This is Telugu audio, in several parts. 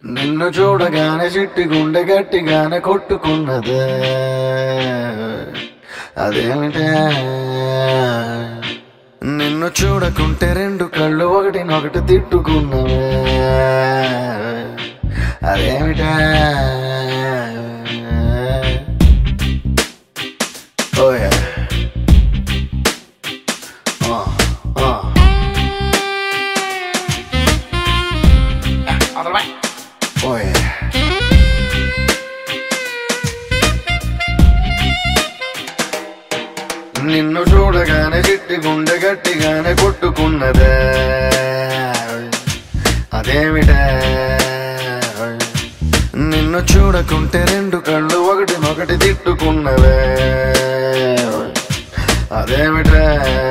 నిన్ను చూడగానే చిట్టి గుండె గట్టిగానే కొట్టుకున్నదే అదేమిటే నిన్ను చూడకుంటే రెండు కళ్ళు ఒకటినొకటి తిట్టుకున్నవే అదేమిటే ఓయే ఆ, ఆ. ఓయే నిన్ను చూడగానే చిట్టి గుండె గట్టిగానే కొట్టుకున్నదే అదేమిటే నిన్ను చూడకుంటే రెండు కళ్ళు ఒకటినొకటి తిట్టుకున్నవే అదేమిటే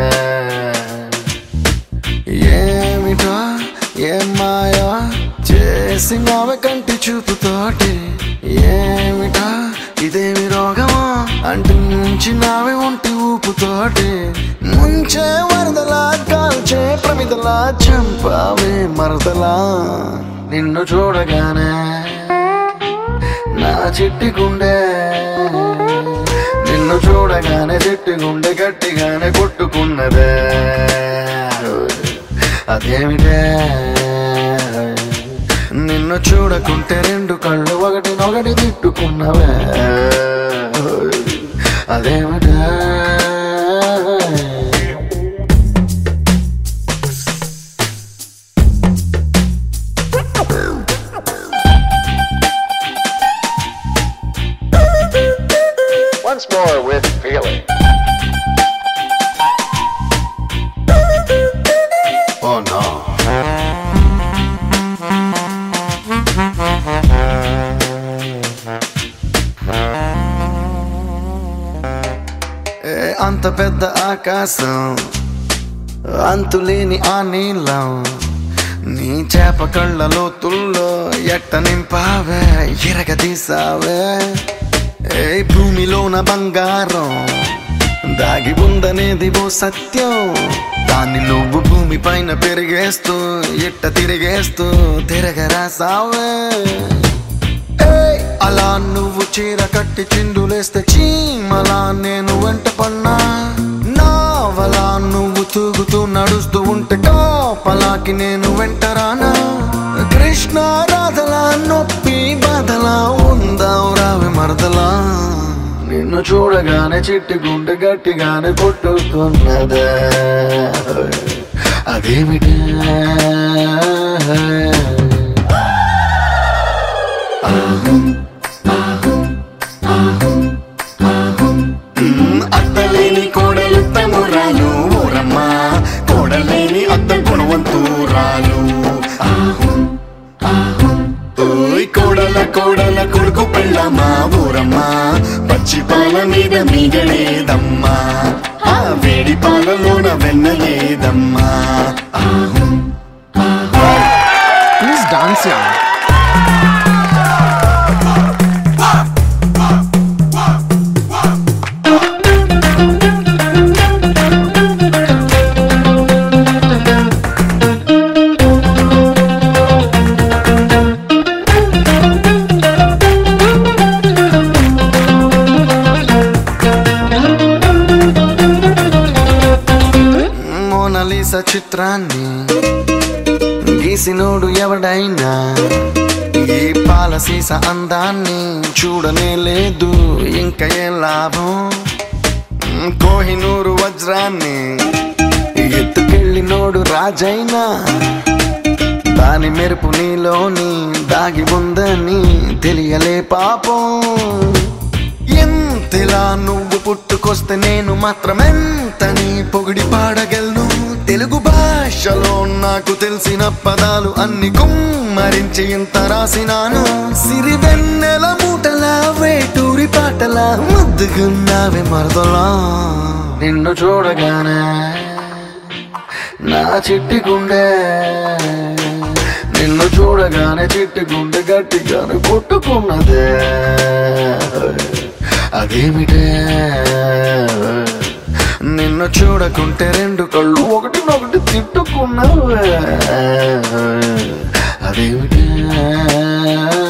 ఏమిటో ఏం మాయా చేసినావే కంటి చూపుతోటి ఏమిటా ఇదేమి రోగమో అంటించినావే ఒంటి ఊపుతోటి ముంచే వరదలా కాల్చే ప్రమిదలా చంపావే మరదలా నిన్ను చూడగానే నా చిట్టి గుండె నిన్ను చూడగానే చిట్టి గుండె గట్టిగానే కొట్టుకున్నదే అదేమిటే నిన్ను చూడకుంటే రెండు కళ్ళు ఒకటినొకటి తిట్టుకున్నవే అదేమిటే Once more with feeling. Oh no. ఏ అంత పెద్ద ఆకాశం అంతులేని ఆ నీళ్ళం నీ చేప కళ్ళ లోతుల్లో ఎట్ట నింపావే ఎరగ తీసావే ఏ భూమిలోన బంగారం దాగి ఉందనేది ఓ సత్యం దాన్ని నువ్వు భూమి పైన పెరిగేస్తూ ఇట్ట తిరిగేస్తూ తిరగరాసావే ఏయ్, అలా నువ్వు చీర కట్టి చిందులేస్తే చీమలా నేను వెంట పన్నా నావలా నువ్వు తూగుతూ నడుస్తూ ఉంటే కాపలాకి నేను వెంటరానా కృష్ణ రాధలా నొప్పి బాధలా ఉందావు రావి మరదలా నిన్ను చూడగానే చిట్టి గుండె గట్టిగానే కొట్టుకున్నదే అదేమిటి అత్తలేని కోడలు తమురాలు ఊరమ్మ కోడలేని అత్త గుణవంతురాలు ఓయ్ కోడల కోడల కొడుకు పెళ్ళమ్మా ఊరమ్మ పచ్చి పాల మీద మీగలేదమ్మా ఆ వేడి పాలలోన వెన్నలేదమ్మా ప్లీజ్ డాన్స్ యా మోనలీసా చిత్రాన్ని గీసినోడు ఎవడైనా ఈ పాలసీస అందాన్ని చూడనే లేదు ఇంకా ఏం లాభం కోహినూరు వజ్రాన్ని ఎత్తుకెళ్ళినోడు రాజైనా దాని మెరుపు నీలోని దాగి ఉందని తెలియలే పాపం ఎంతలా నువ్వు పుట్టుకొస్తే నేను మాత్రం ఎంతని పొగిడి పాడగలను తెలుగు భాషలో నాకు తెలిసిన పదాలు అన్ని కుమ్మరించి ఇంత రాసినాను సిరివెన్నెల మూటలా వేటూరి పాటలా ముద్దుగున్నావే మరదలా నిన్ను చూడగానే నా చిట్టి గుండె నిన్ను చూడగానే చిట్టి గుండె గట్టిగానే కొట్టుకున్నదే అదేమిటే నిన్ను చూడకుంటే రెండు కళ్ళు ఒకటినొకటి తిట్టుకున్నావే అదేమిటే ఆ